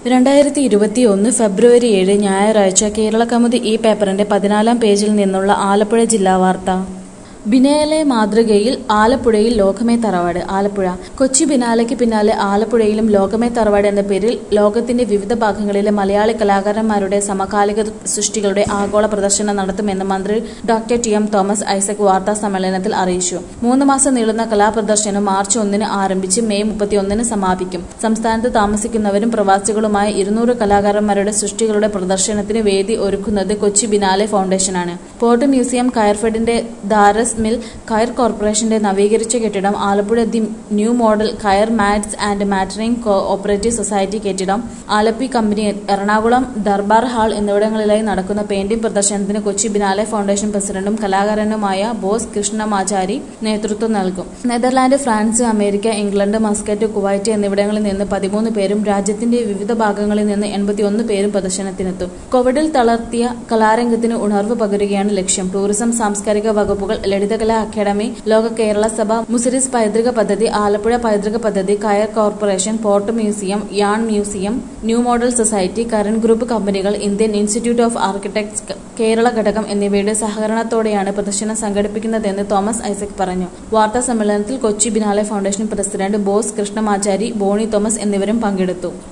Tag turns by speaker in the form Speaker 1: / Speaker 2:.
Speaker 1: രണ്ടായിരത്തി ഇരുപത്തിയൊന്ന് ഫെബ്രുവരി ഏഴ് ഞായറാഴ്ച കേരള കൗമുദി ഈ പേപ്പറിന്റെ പതിനാലാം പേജിൽ നിന്നുള്ള ആലപ്പുഴ ജില്ലാ വാർത്ത ബിനാലെ മാതൃകയിൽ ആലപ്പുഴയിൽ ലോകമേ തറവാട് ആലപ്പുഴ കൊച്ചി ബിനാലയ്ക്ക് പിന്നാലെ ആലപ്പുഴയിലും ലോകമേ തറവാട് എന്ന പേരിൽ ലോകത്തിന്റെ വിവിധ ഭാഗങ്ങളിലെ മലയാളി കലാകാരന്മാരുടെ സമകാലിക സൃഷ്ടികളുടെ ആഗോള പ്രദർശനം നടത്തുമെന്ന് മന്ത്രി doctor T M Thomas Isaac വാർത്താ സമ്മേളനത്തിൽ അറിയിച്ചു മൂന്ന് മാസം നീളുന്ന കലാപ്രദർശനം മാർച്ച് ഒന്നിന് ആരംഭിച്ച് മെയ് മുപ്പത്തിയൊന്നിന് സമാപിക്കും സംസ്ഥാനത്ത് താമസിക്കുന്നവരും പ്രവാസികളുമായ ഇരുന്നൂറ് കലാകാരന്മാരുടെ സൃഷ്ടികളുടെ പ്രദർശനത്തിന് വേദി ഒരുക്കുന്നത് കൊച്ചി ബിനാലെ ഫൗണ്ടേഷനാണ് പോർട്ട് മ്യൂസിയം കയർഫെഡിന്റെ ദാരസ് മിൽ കയർ കോർപ്പറേഷന്റെ നവീകരിച്ച കെട്ടിടം Alappuzha the new model coir mats and matting cooperative society കെട്ടിടം ആലപ്പി കമ്പനി എറണാകുളം ദർബാർ ഹാൾ എന്നിവിടങ്ങളിലായി നടക്കുന്ന പെയിന്റിംഗ് പ്രദർശനത്തിന് കൊച്ചി ബിനാലെ ഫൗണ്ടേഷൻ പ്രസിഡന്റും കലാകാരനുമായ ബോസ് കൃഷ്ണമാചാരി നേതൃത്വം നൽകും Netherland France America England Muscat Kuwait എന്നിവിടങ്ങളിൽ നിന്ന് പതിമൂന്ന് പേരും രാജ്യത്തിന്റെ വിവിധ ഭാഗങ്ങളിൽ നിന്ന് എൺപത്തിയൊന്ന് പേരും പ്രദർശനത്തിനെത്തും കോവിഡിൽ തളർത്തിയ കലാരംഗത്തിന് ഉണർവ് പകരുകയാണ് ലക്ഷ്യം ടൂറിസം സാംസ്കാരിക വകുപ്പുകൾ ലളിതകലാ അക്കാദമി ലോക കേരള സഭ മുസിരിസ് പൈതൃക പദ്ധതി ആലപ്പുഴ പൈതൃക പദ്ധതി coir corporation port museum yarn museum new model society Karan group കമ്പനികൾ Indian institute of architects Kerala ഘടകം എന്നിവയുടെ സഹകരണത്തോടെയാണ് പ്രദർശനം സംഘടിപ്പിക്കുന്നതെന്ന് തോമസ് ഐസക് പറഞ്ഞു വാർത്താ സമ്മേളനത്തിൽ Kochi biennale foundation president Bose Krishnamachari Bonny Thomas എന്നിവരും പങ്കെടുത്തു